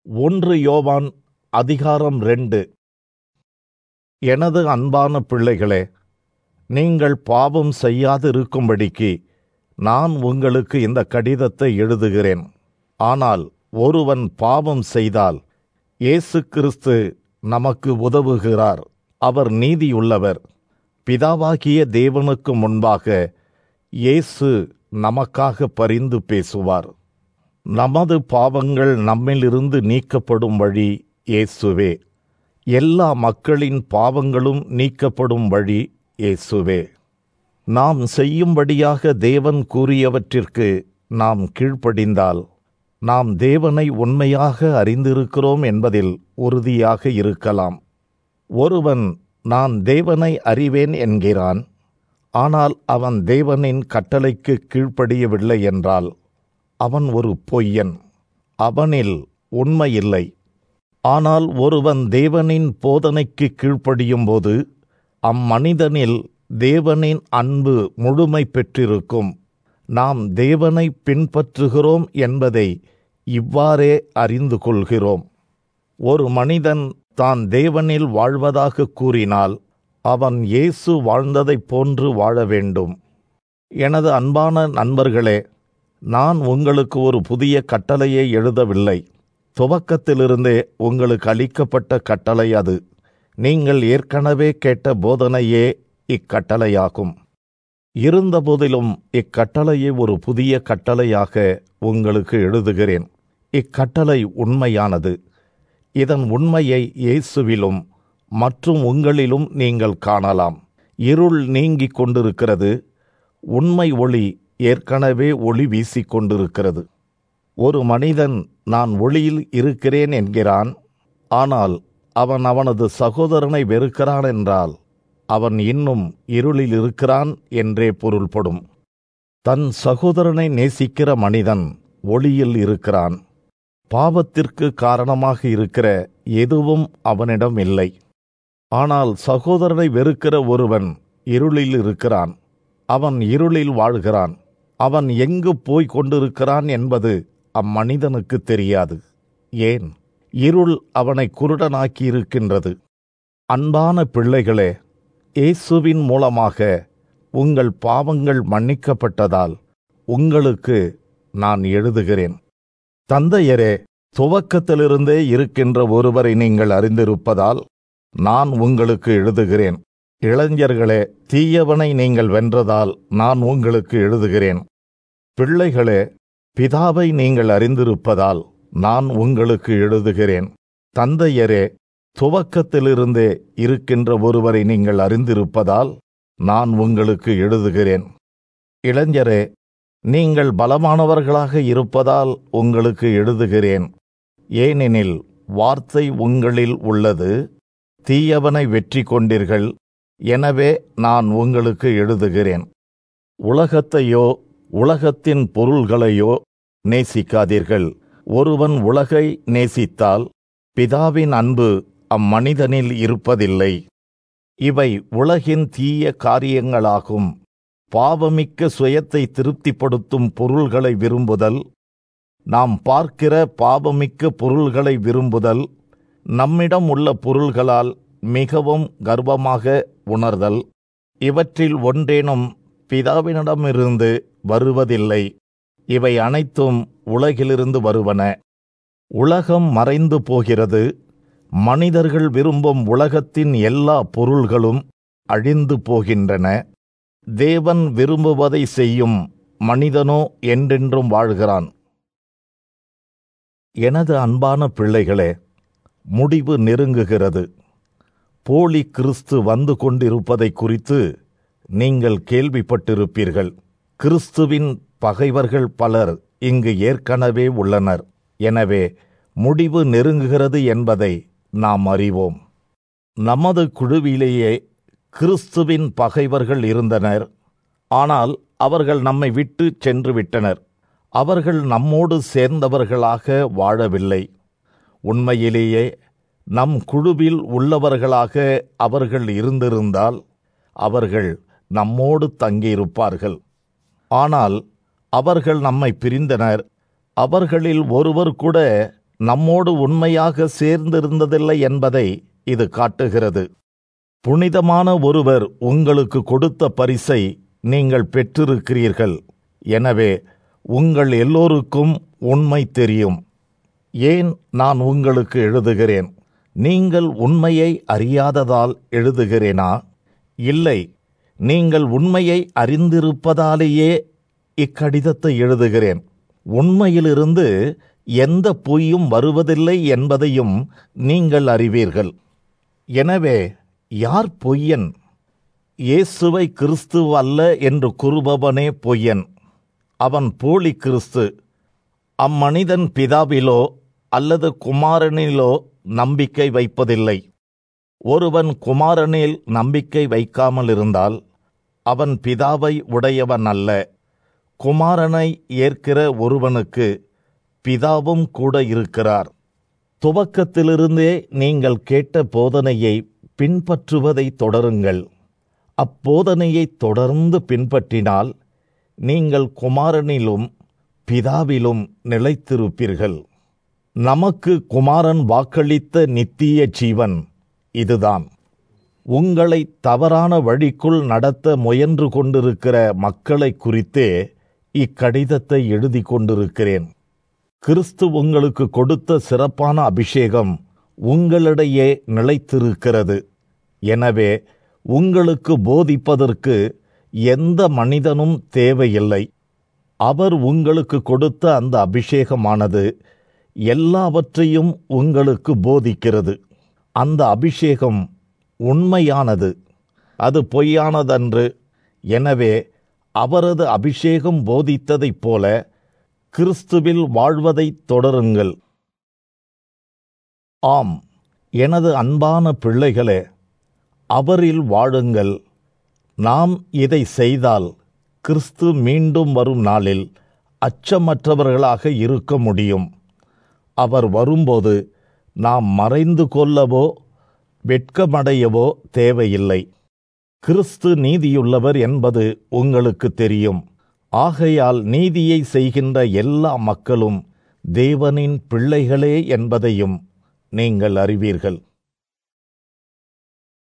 ஒன்று யோவான் அதிகாரம் ரெண்டு எனது அன்பான பிள்ளைகளே நீங்கள் பாவம் செய்யாதிருக்கும்படிக்கு நான் உங்களுக்கு இந்த கடிதத்தை எழுதுகிறேன் ஆனால் ஒருவன் பாவம் செய்தால் இயேசு கிறிஸ்து நமக்கு உதவுகிறார் அவர் நீதியுள்ளவர் பிதாவாகிய தேவனுக்கு முன்பாக இயேசு நமக்காக பரிந்து பேசுவார் நமது பாவங்கள் நம்மிலிருந்து நீக்கப்படும் வழி இயேசுவே எல்லா மக்களின் பாவங்களும் நீக்கப்படும் வழி இயேசுவே நாம் செய்யும்படியாக தேவன் கூறியவற்றிற்கு நாம் கீழ்ப்படிந்தால் நாம் தேவனை உண்மையாக அறிந்திருக்கிறோம் என்பதில் உறுதியாக இருக்கலாம் ஒருவன் நான் தேவனை அறிவேன் என்கிறான் ஆனால் அவன் தேவனின் கட்டளைக்கு கீழ்ப்படியவில்லை என்றால் அவன் ஒரு பொய்யன் அவனில் உண்மையில்லை ஆனால் ஒருவன் தேவனின் போதனைக்கு கீழ்ப்படியும்போது அம்மனிதனில் தேவனின் அன்பு முழுமை பெற்றிருக்கும் நாம் தேவனை பின்பற்றுகிறோம் என்பதை இவ்வாறே அறிந்து கொள்கிறோம் ஒரு மனிதன் தான் தேவனில் வாழ்வதாக கூறினால் அவன் இயேசு வாழ்ந்ததைப் போன்று வாழ வேண்டும் எனது அன்பான நண்பர்களே நான் உங்களுக்கு ஒரு புதிய கட்டளையை எழுதவில்லை துவக்கத்திலிருந்தே உங்களுக்கு அளிக்கப்பட்ட கட்டளை அது நீங்கள் ஏற்கனவே கேட்ட போதனையே இக்கட்டளையாகும் இருந்தபோதிலும் இக்கட்டளையை ஒரு புதிய கட்டளையாக உங்களுக்கு எழுதுகிறேன் இக்கட்டளை உண்மையானது இதன் உண்மையை இயேசுவிலும் மற்றும் உங்களிலும் நீங்கள் காணலாம் இருள் நீங்கிக் கொண்டிருக்கிறது உண்மை ஒளி ஏற்கனவே ஒளி வீசிக் கொண்டிருக்கிறது ஒரு மனிதன் நான் ஒளியில் இருக்கிறேன் என்கிறான் ஆனால் அவன் அவனது சகோதரனை வெறுக்கிறான் என்றால் அவன் இன்னும் இருளில் இருக்கிறான் என்றே பொருள்படும் தன் சகோதரனை நேசிக்கிற மனிதன் ஒளியில் இருக்கிறான் பாவத்திற்கு காரணமாக இருக்கிற எதுவும் அவனிடம் இல்லை ஆனால் சகோதரனை வெறுக்கிற ஒருவன் இருளில் இருக்கிறான் அவன் இருளில் வாழ்கிறான் அவன் எங்கு போய்க் கொண்டிருக்கிறான் என்பது அம்மனிதனுக்கு தெரியாது ஏன் இருள் அவனை குருடனாக்கி இருக்கின்றது அன்பான பிள்ளைகளே இயேசுவின் மூலமாக உங்கள் பாவங்கள் மன்னிக்கப்பட்டதால் உங்களுக்கு நான் எழுதுகிறேன் தந்தையரே துவக்கத்திலிருந்தே இருக்கின்ற ஒருவரை நீங்கள் அறிந்திருப்பதால் நான் உங்களுக்கு எழுதுகிறேன் இளைஞர்களே தீயவனை நீங்கள் வென்றதால் நான் உங்களுக்கு எழுதுகிறேன் பிள்ளைகளே பிதாவை நீங்கள் அறிந்திருப்பதால் நான் உங்களுக்கு எழுதுகிறேன் தந்தையரே துவக்கத்திலிருந்தே இருக்கின்ற ஒருவரை நீங்கள் அறிந்திருப்பதால் நான் உங்களுக்கு எழுதுகிறேன் இளைஞரே நீங்கள் பலமானவர்களாக இருப்பதால் உங்களுக்கு எழுதுகிறேன் ஏனெனில் வார்த்தை உங்களில் உள்ளது தீயவனை வெற்றி கொண்டீர்கள் எனவே நான் உங்களுக்கு எழுதுகிறேன் உலகத்தையோ உலகத்தின் பொருள்களையோ நேசிக்காதீர்கள் ஒருவன் உலகை நேசித்தால் பிதாவின் அன்பு அம்மனிதனில் இருப்பதில்லை இவை உலகின் தீய காரியங்களாகும் பாவமிக்க சுயத்தை திருப்திப்படுத்தும் பொருள்களை விரும்புதல் நாம் பார்க்கிற பாவமிக்க பொருள்களை விரும்புதல் நம்மிடம் உள்ள பொருள்களால் மிகவும் கர்வமாக உணர்தல் இவற்றில் ஒன்றேனும் பிதாவினிடமிருந்து வருவதில்லை இவை அனைத்தும் உலகிலிருந்து வருவன உலகம் மறைந்து போகிறது மனிதர்கள் விரும்பும் உலகத்தின் எல்லா பொருள்களும் அழிந்து போகின்றன தேவன் விரும்புவதை செய்யும் மனிதனோ என்றென்றும் வாழ்கிறான் எனது அன்பான பிள்ளைகளே முடிவு நெருங்குகிறது போலி கிறிஸ்து வந்து கொண்டிருப்பதை குறித்து நீங்கள் கேள்விப்பட்டிருப்பீர்கள் கிறிஸ்துவின் பகைவர்கள் பலர் இங்கு ஏற்கனவே உள்ளனர் எனவே முடிவு நெருங்குகிறது என்பதை நாம் அறிவோம் நமது குழுவிலேயே கிறிஸ்துவின் பகைவர்கள் இருந்தனர் ஆனால் அவர்கள் நம்மை விட்டு சென்று விட்டனர் அவர்கள் நம்மோடு சேர்ந்தவர்களாக வாழவில்லை உண்மையிலேயே நம் குழுவில் உள்ளவர்களாக அவர்கள் இருந்திருந்தால் அவர்கள் நம்மோடு தங்கியிருப்பார்கள் ஆனால் அவர்கள் நம்மை பிரிந்தனர் அவர்களில் ஒருவர் கூட நம்மோடு உண்மையாக சேர்ந்திருந்ததில்லை என்பதை இது காட்டுகிறது புனிதமான ஒருவர் உங்களுக்கு கொடுத்த பரிசை நீங்கள் பெற்றிருக்கிறீர்கள் எனவே உங்கள் எல்லோருக்கும் உண்மை தெரியும் ஏன் நான் உங்களுக்கு எழுதுகிறேன் நீங்கள் உண்மையை அறியாததால் எழுதுகிறேனா இல்லை நீங்கள் உண்மையை அறிந்திருப்பதாலேயே இக்கடிதத்தை எழுதுகிறேன் உண்மையிலிருந்து எந்த பொய்யும் வருவதில்லை என்பதையும் நீங்கள் அறிவீர்கள் எனவே யார் பொய்யன் இயேசுவை கிறிஸ்து அல்ல என்று கூறுபவனே பொய்யன் அவன் போலி கிறிஸ்து அம்மனிதன் பிதாவிலோ அல்லது குமாரனிலோ நம்பிக்கை வைப்பதில்லை ஒருவன் குமாரனில் நம்பிக்கை வைக்காமல் இருந்தால் அவன் பிதாவை உடையவன் அல்ல குமாரனை ஏற்கிற ஒருவனுக்கு பிதாவும் கூட இருக்கிறார் துவக்கத்திலிருந்தே நீங்கள் கேட்ட போதனையை பின்பற்றுவதை தொடருங்கள் அப்போதனையை தொடர்ந்து பின்பற்றினால் நீங்கள் குமாரனிலும் பிதாவிலும் நிலைத்திருப்பீர்கள் நமக்கு குமாரன் வாக்களித்த நித்திய ஜீவன் இதுதான் உங்களை தவறான வழிக்குள் நடத்த முயன்று கொண்டிருக்கிற மக்களை குறித்தே இக்கடிதத்தை எழுதி கொண்டிருக்கிறேன் கிறிஸ்து உங்களுக்கு கொடுத்த சிறப்பான அபிஷேகம் உங்களிடையே நிலைத்திருக்கிறது எனவே உங்களுக்கு போதிப்பதற்கு எந்த மனிதனும் தேவையில்லை அவர் உங்களுக்கு கொடுத்த அந்த அபிஷேகமானது எல்லாவற்றையும் உங்களுக்கு போதிக்கிறது அந்த அபிஷேகம் உண்மையானது அது பொய்யானதன்று எனவே அவரது அபிஷேகம் போதித்ததைப் போல கிறிஸ்துவில் வாழ்வதைத் தொடருங்கள் ஆம் எனது அன்பான பிள்ளைகளே அவரில் வாழுங்கள் நாம் இதை செய்தால் கிறிஸ்து மீண்டும் வரும் நாளில் அச்சமற்றவர்களாக இருக்க முடியும் அவர் வரும்போது நாம் மறைந்து கொள்ளவோ வெட்கமடையவோ தேவையில்லை கிறிஸ்து நீதியுள்ளவர் என்பது உங்களுக்கு தெரியும் ஆகையால் நீதியை செய்கின்ற எல்லா மக்களும் தேவனின் பிள்ளைகளே என்பதையும் நீங்கள் அறிவீர்கள்